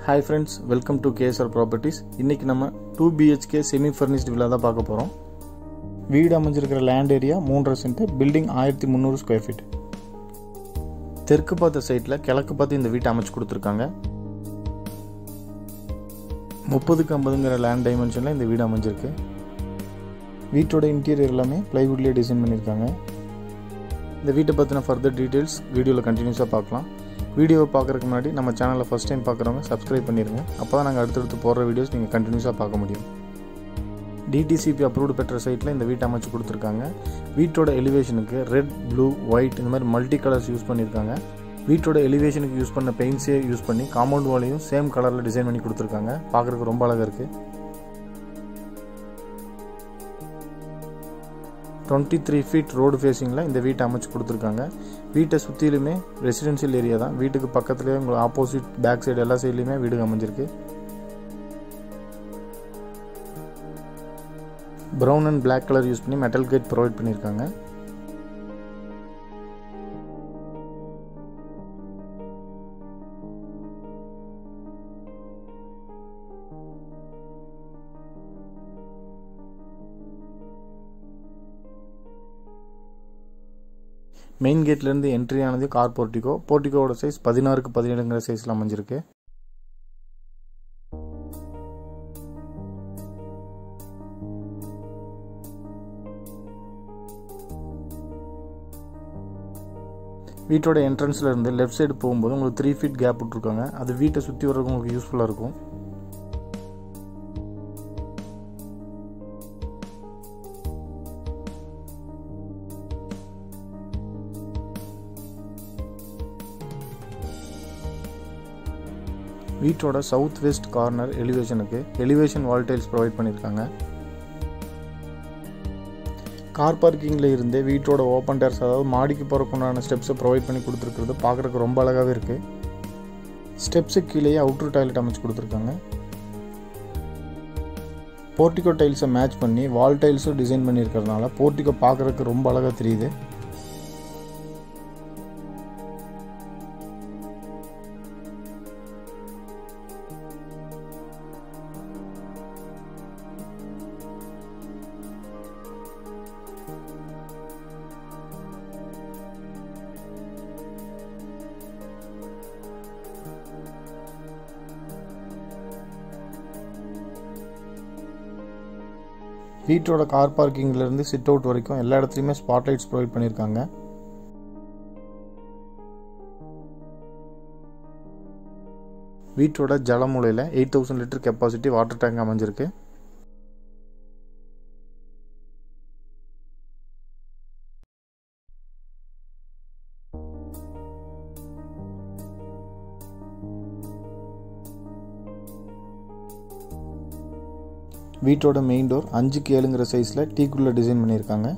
hi friends welcome to KSR properties இன்றைக்கி நம்ம two BHK semi furnished villa தான் பார்க்க போகிறோம் வீடு அமைஞ்சிருக்கிற லேண்ட் ஏரியா மூன்றரை சென்ட் பில்டிங் ஆயிரத்தி முந்நூறு ஸ்கொயர் ஃபீட் தெற்கு பார்த்த சைட்டில் கிழக்கு பார்த்து இந்த வீட்டை அமைச்சு கொடுத்துருக்காங்க முப்பதுக்கு ஐம்பதுங்கிற லேண்ட் டைமென்ஷனில் இந்த வீடு அமைஞ்சிருக்கு வீட்டோட இன்டீரியர் எல்லாமே ப்ளைவுட்லேயே டிசைன் பண்ணியிருக்காங்க இந்த வீட்டை பற்றின ஃபர்தர் டீட்டெயில்ஸ் வீடியோவில் கண்டினியூஸாக பார்க்கலாம் வீடியோவை பார்க்குறதுக்கு முன்னாடி நம்ம சேனலில் ஃபஸ்ட் டைம் பார்க்குறவங்க சப்ஸ்கிரைப் பண்ணிடுங்க அப்போ தான் நாங்கள் அடுத்தடுத்து போடுற வீடியோஸ் நீங்கள் கண்டினியூஸாக பார்க்க முடியும் டிடிசிபி அப்ரூவ்டு பெற்ற சைட்டில் இந்த வீட்டை அமைச்சு கொடுத்துருக்காங்க வீட்டோட எலிவேஷனுக்கு ரெட் ப்ளூ ஒயிட் இந்த மாதிரி மல்டி கலர்ஸ் யூஸ் பண்ணியிருக்காங்க வீட்டோட எலிவேஷனுக்கு யூஸ் பண்ண பெயிண்ட்ஸே யூஸ் பண்ணி காம்பவுண்ட் வாலையும் சேம் கலரில் டிசைன் பண்ணி கொடுத்துருக்காங்க பார்க்குறதுக்கு ரொம்ப அழகாக இருக்குது டுவெண்ட்டி த்ரீ ஃபீட் ரோடு ஃபேஸிங்கில் இந்த வீட்டை அமைச்சு கொடுத்துருக்காங்க வீட்டை சுற்றிலுமே ரெசிடென்ஷியல் ஏரியா தான் வீட்டுக்கு பக்கத்துலேயே உங்களுக்கு ஆப்போசிட் பேக் சைடு எல்லா சைட்லேயுமே வீடு அமைஞ்சிருக்கு brown and black colour use பண்ணி மெட்டல் கேட் ப்ரொவைட் பண்ணியிருக்காங்க மெயின் கேட்லேருந்து என்ட்ரி ஆனது கார் போர்ட்டிகோ போர்ட்டிகோவோட சைஸ் பதினாறுக்கு பதினேழுங்கிற சைஸில் அமைஞ்சிருக்கு வீட்டோட என்ட்ரன்ஸில் இருந்து லெஃப்ட் சைடு போகும்போது உங்களுக்கு த்ரீ ஃபீட் கேப் விட்ருக்காங்க அது வீட்டை சுற்றி வர்றதுக்கு உங்களுக்கு யூஸ்ஃபுல்லாக இருக்கும் வீட்டோட சவுத் வெஸ்ட் கார்னர் எலிவேஷனுக்கு எலிவேஷன் வால் டைல்ஸ் ப்ரொவைட் பண்ணியிருக்காங்க கார் பார்க்கிங்கில் இருந்தே வீட்டோட ஓப்பன் டேர்ஸ் அதாவது மாடிக்கு போகிறக்குண்டான ஸ்டெப்ஸை ப்ரொவைட் பண்ணி கொடுத்துருக்குறது பார்க்குறக்கு ரொம்ப அழகாகவே இருக்குது ஸ்டெப்ஸுக்கு கீழேயே அவுட்ரு டாய்லெட் அமைச்சு கொடுத்துருக்காங்க போர்ட்டிகோ டைல்ஸை மேட்ச் பண்ணி வால் டைல்ஸும் டிசைன் பண்ணியிருக்கிறதுனால போர்ட்டிகோ பார்க்குறதுக்கு ரொம்ப அழகாக தெரியுது வீட்டோட கார் பார்க்கிங்லேருந்து சிட் அவுட் வரைக்கும் எல்லா இடத்துலையுமே ஸ்பாட் லைட்ஸ் ப்ரொவைட் பண்ணியிருக்காங்க வீட்டோட ஜலமூலையில் eight thousand litre capacity water tank அமைஞ்சிருக்கு வீட்டோட மெயின் டோர் அஞ்சுக்கு ஏழுங்கிற சைஸில் டீக்குள்ளே டிசைன் பண்ணியிருக்காங்க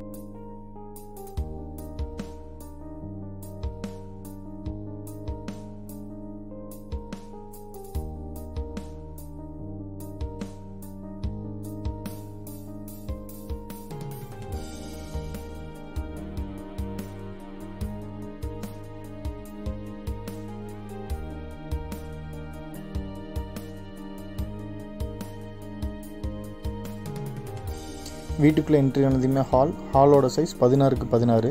வீட்டுக்குள்ளே என்ட்ரி ஆனதுமே ஹால் ஹாலோட சைஸ் பதினாறுக்கு பதினாறு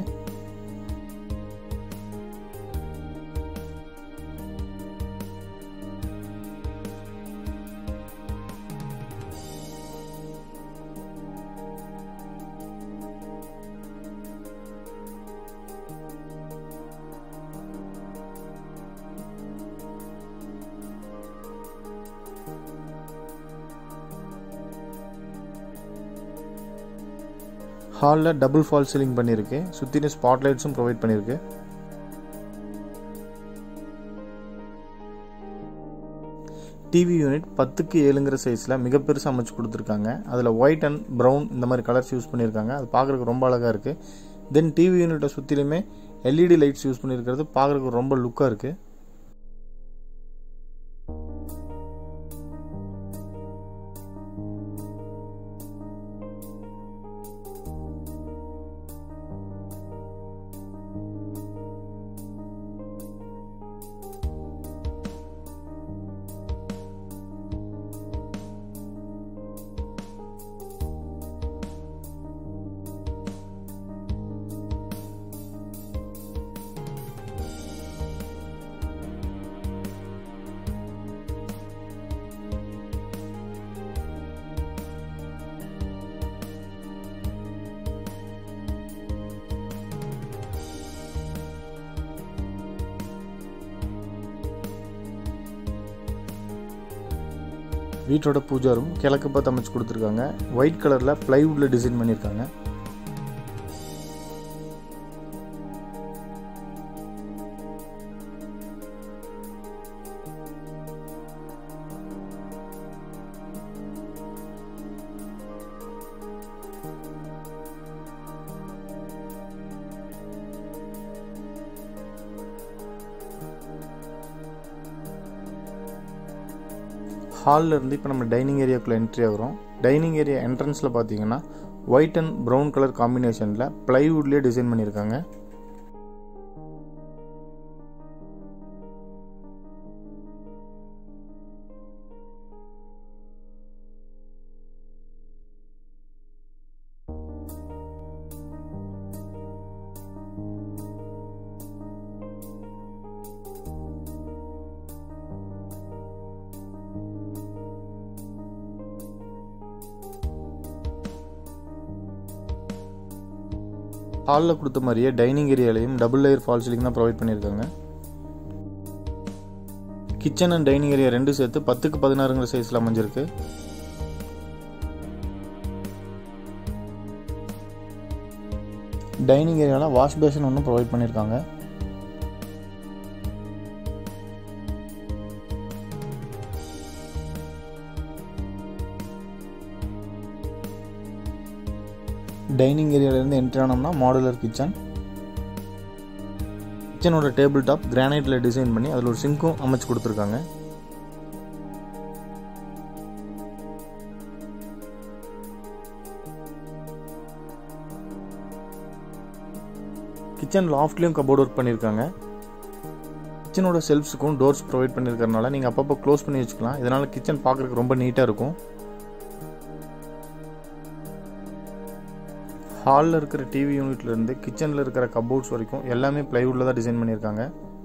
ஹாலில் டபுள் ஃபால் சீலிங் பண்ணியிருக்கு சுற்றின ஸ்பாட் லைட்ஸும் ப்ரொவைட் பண்ணியிருக்கு டிவி யூனிட் பத்துக்கு ஏழுங்கிற சைஸில் மிக பெருசாக அமைச்சு கொடுத்துருக்காங்க அதில் ஒயிட் அண்ட் ப்ரௌன் இந்த மாதிரி கலர்ஸ் யூஸ் பண்ணியிருக்காங்க அது பார்க்குறதுக்கு ரொம்ப அழகாக இருக்குது தென் டிவி யூனிட்டை சுற்றிலுமே எல்இடி லைட்ஸ் யூஸ் பண்ணியிருக்கிறது பார்க்குறதுக்கு ரொம்ப லுக்காக இருக்குது வீட்டோட பூஜா ரூம் கிழக்கு பார்த்து அமைச்சு கொடுத்துருக்காங்க ஒயிட் கலரில் ப்ளைவுட்டில் டிசைன் பண்ணியிருக்காங்க ஹாலில் இருந்து இப்போ நம்ம டைனிங் ஏரியாக்குள்ளே என்ட்ரி ஆகிறோம் டைனிங் ஏரியா என்ட்ரன்ஸில் பார்த்தீங்கன்னா ஒயிட் அண்ட் ப்ரௌன் கலர் காம்பினேஷனில் ப்ளைவுட்லேயே டிசைன் பண்ணியிருக்காங்க ஹாலில் கொடுத்த மாதிரியே டைனிங் ஏரியாலையும் டபுள் லேயர் ஃபால் சீலிங் தான் ப்ரொவைட் பண்ணியிருக்காங்க கிச்சன் அண்ட் டைனிங் ஏரியா ரெண்டு சேர்த்து பத்துக்கு பதினாறுங்கிற சைஸில் அமைஞ்சிருக்கு டைனிங் ஏரியாவில் வாஷ் பேஷன் ஒன்றும் ப்ரொவைட் பண்ணியிருக்காங்க டைனிங் ஏரியாவிலேருந்து என்ட்ரி ஆனோம்னா மாடுலர் கிச்சன் கிச்சனோட டேபிள் டாப் கிரானைட்டில் டிசைன் பண்ணி அதில் ஒரு சிங்க்கும் அமைச்சு கொடுத்துருக்காங்க கிச்சன் லாஃப்ட்லேயும் கபோர்ட் ஒர்க் பண்ணியிருக்காங்க கிச்சனோட செல்ஃப்ஸுக்கும் டோர்ஸ் ப்ரொவைட் பண்ணியிருக்கறனால நீங்கள் அப்பப்போ க்ளோஸ் பண்ணி வச்சுக்கலாம் இதனால் கிச்சன் பார்க்குறதுக்கு ரொம்ப நீட்டாக இருக்கும் ஹாலில் இருக்கிற டிவி யூனிட்லேருந்து கிச்சனில் இருக்கிற கபோர்ட்ஸ் வரைக்கும் எல்லாமே ப்ளைவுட்டில் தான் டிசைன் பண்ணியிருக்காங்க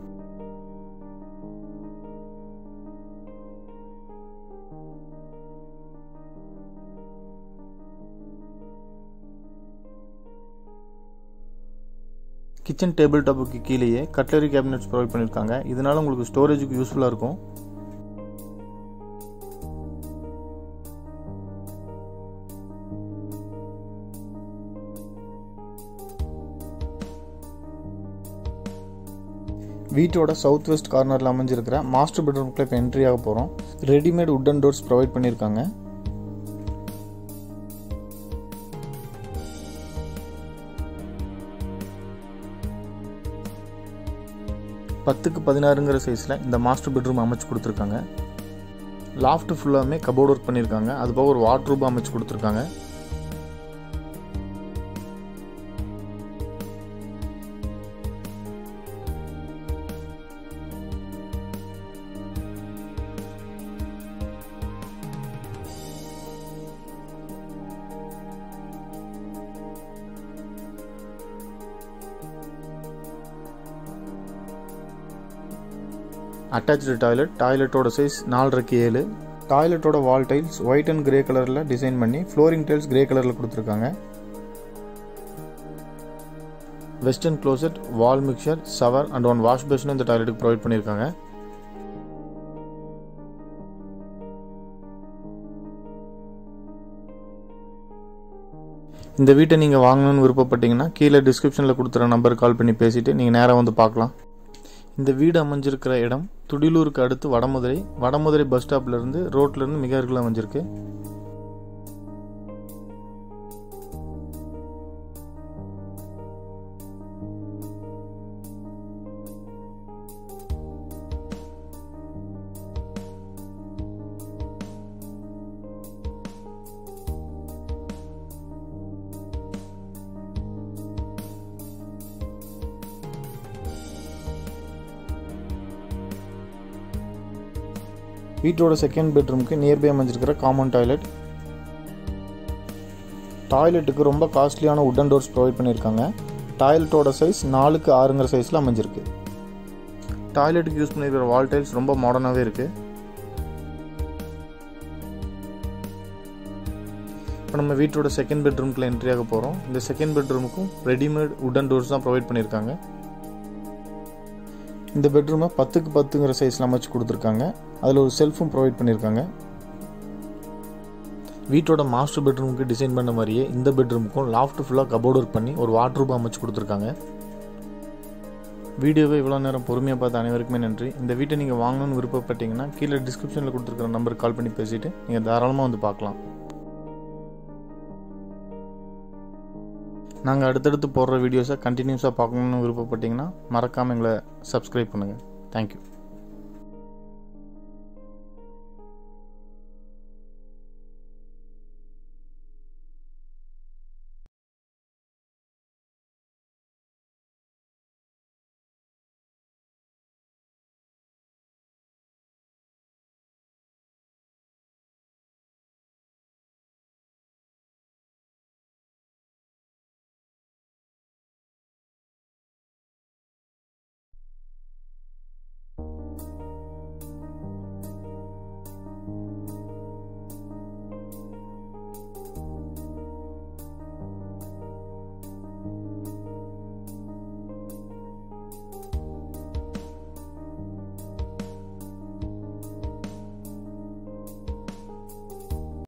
கிச்சன் டேபிள் டாப்புக்கு கீழேயே கட்லரி கேபினெட்ஸ் ப்ரொவைட் பண்ணியிருக்காங்க இதனால உங்களுக்கு ஸ்டோரேஜுக்கு யூஸ்ஃபுல்லாக இருக்கும் வீட்டோட சவுத் வெஸ்ட் கார்னரில் அமைஞ்சிருக்கிற மாஸ்டர் பெட்ரூம்க்குள்ள இப்போ என்ட்ரி ஆக போகிறோம் ரெடிமேட் உட்டன் டோர்ஸ் ப்ரொவைட் பண்ணியிருக்காங்க பத்துக்கு பதினாறுங்கிற சைஸில் இந்த மாஸ்டர் பெட்ரூம் அமைச்சு கொடுத்துருக்காங்க லாஃப்ட் ஃபுல்லாமே கபோர்ட் ஒர்க் பண்ணியிருக்காங்க அது போக ஒரு வாட்ரூப் அமைச்சு கொடுத்துருக்காங்க அட்டாச்சு டாய்லெட் டாய்லெட்டோட சைஸ் நாலரைக்கு ஏழு டாய்லெட்டோட wall tiles white and grey கலரில் டிசைன் பண்ணி ஃப்ளோரிங் டைல்ஸ் கிரே கலரில் கொடுத்துருக்காங்க western closet wall mixer shower and one wash பேஷனும் இந்த டாய்லெட்டுக்கு ப்ரொவைட் பண்ணியிருக்காங்க இந்த வீட்டை நீங்கள் வாங்கணும்னு விருப்பப்பட்டீங்கன்னா கீழே டிஸ்கிரிப்ஷனில் கொடுத்துற நம்பருக்கு கால் பண்ணி பேசிவிட்டு நீங்கள் நேராக வந்து பார்க்கலாம் இந்த வீடு அமைஞ்சிருக்கிற இடம் துடிலூருக்கு அடுத்து வடமதுரை வடமதுரை பஸ் ஸ்டாப்லேருந்து ரோட்லேருந்து மிக அருகில் அமைஞ்சிருக்கு வீட்டோட செகண்ட் பெட்ரூமுக்கு நியர்பை அமைஞ்சிருக்கிற காமன் டாய்லெட் டாய்லெட்டுக்கு ரொம்ப காஸ்ட்லியான உட்டன் டோர்ஸ் ப்ரொவைட் பண்ணியிருக்காங்க டாய்லெட்டோட சைஸ் நாலுக்கு ஆறுங்கிற சைஸில் அமைஞ்சிருக்கு டாய்லெட்டுக்கு யூஸ் பண்ணியிருக்கிற வால் டைல்ஸ் ரொம்ப மாடர்னாகவே இருக்குது இப்போ நம்ம வீட்டோட செகண்ட் பெட்ரூம்க்குள்ள என்ட்ரி ஆக போகிறோம் இந்த செகண்ட் பெட்ரூமுக்கும் ரெடிமேட் உட்டன் டோர்ஸ் தான் ப்ரொவைட் பண்ணியிருக்காங்க இந்த பெட்ரூமை பத்துக்கு பத்துங்கிற சைஸில் அமைச்சு கொடுத்துருக்காங்க அதில் ஒரு செல்ஃபும் ப்ரொவைட் பண்ணியிருக்காங்க வீட்டோட மாஸ்டர் பெட்ரூமுக்கு டிசைன் பண்ண மாதிரியே இந்த பெட்ரூமுக்கும் லாஃப்ட் ஃபுல்லாக கபோர்ட் ஒர்க் பண்ணி ஒரு வாட்ரூப் அமைச்சு கொடுத்துருக்காங்க வீடியோவை இவ்வளோ நேரம் பொறுமையாக பார்த்த அனைவருக்குமே நன்றி இந்த வீட்டை நீங்கள் வாங்கணும்னு விருப்பப்பட்டீங்கன்னா கீழே டிஸ்கிரிப்ஷனில் கொடுத்துருக்கிற நம்பருக்கு கால் பண்ணி பேசிவிட்டு நீங்கள் தாராளமாக வந்து பார்க்கலாம் நாங்கள் அடுத்தடுத்து போடுற வீடியோஸை கண்டினியூஸாக பார்க்கணுன்னு விருப்பப்பட்டீங்கன்னா மறக்காமல் எங்களை சப்ஸ்கிரைப் பண்ணுங்கள் தேங்க்யூ